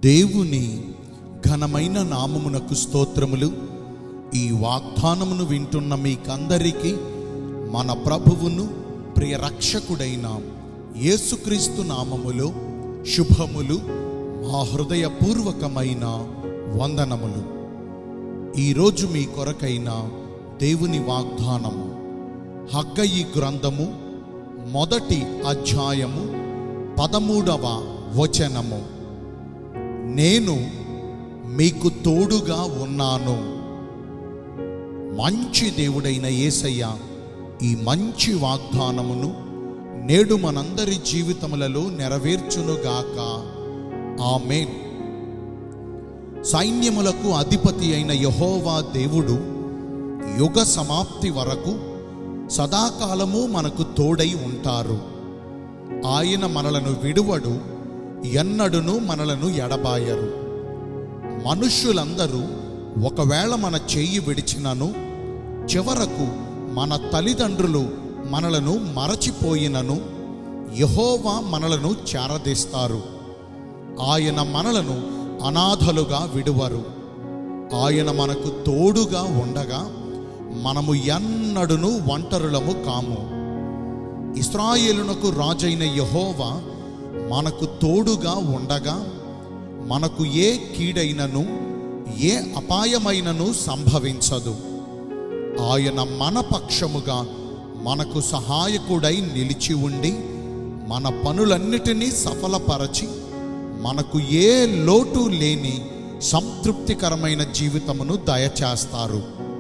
దేవుని ఘనమైన నామమునకు స్తోత్రములు ఈ వాగ్దానమును వింటున్న మీకందరికీ మన ప్రభువును ప్రియ రక్షకుడైన యేసుక్రీస్తు నామములో శుభములు మా హృదయపూర్వకమైన వందనములు ఈరోజు మీ కొరకైన దేవుని వాగ్దానము హగ్గయి గ్రంథము మొదటి అధ్యాయము పదమూడవ వచనము నేను మీకు తోడుగా ఉన్నాను మంచి దేవుడైన యేసయ్య ఈ మంచి వాగ్దానమును నేడు మనందరి జీవితములలో నెరవేర్చునుగాక ఆమేన్ సైన్యములకు అధిపతి అయిన యహోవా దేవుడు యుగ సమాప్తి వరకు సదాకాలము మనకు తోడై ఉంటారు ఆయన మనలను విడువడు ఎన్నడును మనలను ఎడబాయరు మనుష్యులందరూ ఒకవేళ మన చెయ్యి విడిచినను చివరకు మన తల్లిదండ్రులు మనలను మరచిపోయినను యహోవా మనలను చేరదీస్తారు ఆయన మనలను అనాథలుగా విడువరు ఆయన మనకు తోడుగా ఉండగా మనము ఎన్నడును ఒంటరులము కాము ఇస్రాయేలునకు రాజైన యహోవా మనకు తోడుగా ఉండగా మనకు ఏ కీడైనను ఏ అపాయమైనను సంభవించదు ఆయన మన పక్షముగా మనకు సహాయకుడై నిలిచి ఉండి మన పనులన్నిటినీ సఫలపరచి మనకు ఏ లోటు లేని సంతృప్తికరమైన జీవితమును దయచేస్తారు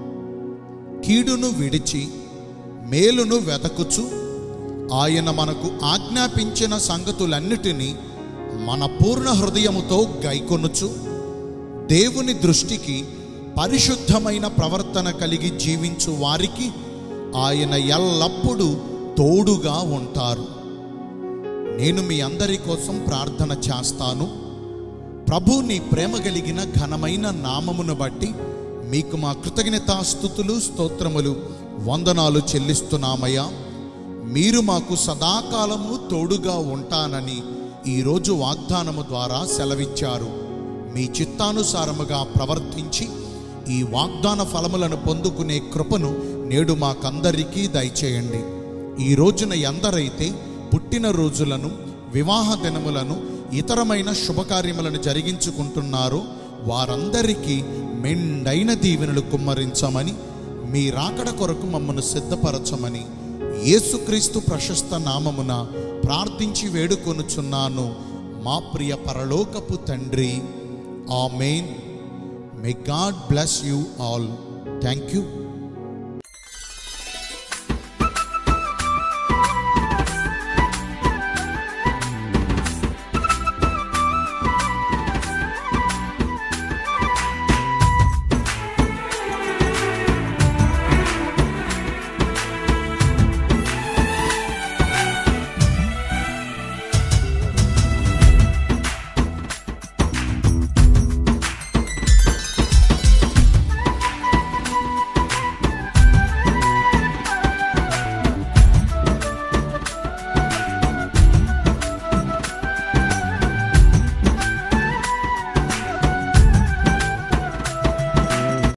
కీడును విడిచి మేలును వెతకుచు ఆయన మనకు ఆజ్ఞాపించిన సంగతులన్నిటినీ మన పూర్ణ హృదయముతో గైకొనుచు దేవుని దృష్టికి పరిశుద్ధమైన ప్రవర్తన కలిగి జీవించు వారికి ఆయన ఎల్లప్పుడూ తోడుగా ఉంటారు నేను మీ అందరి కోసం ప్రార్థన చేస్తాను ప్రభు నీ ప్రేమ కలిగిన ఘనమైన నామమును బట్టి మీకు మా కృతజ్ఞతాస్థుతులు స్తోత్రములు వందనాలు చెల్లిస్తున్నామయ్యా మీరు మాకు సదాకాలము తోడుగా ఉంటానని ఈరోజు వాగ్దానము ద్వారా సెలవిచ్చారు మీ చిత్తానుసారముగా ప్రవర్తించి ఈ వాగ్దాన ఫలములను పొందుకునే కృపను నేడు మాకందరికీ దయచేయండి ఈ రోజున ఎందరైతే పుట్టిన రోజులను వివాహ దినములను ఇతరమైన శుభకార్యములను జరిగించుకుంటున్నారో వారందరికీ మెండైన దీవెనలు కుమ్మరించమని మీ రాకడ కొరకు మమ్మను సిద్ధపరచమని యేసుక్రీస్తు ప్రశస్త నామమున ప్రార్థించి వేడుకొనుచున్నాను మా ప్రియ పరలోకపు తండ్రి amen may God bless you all thank you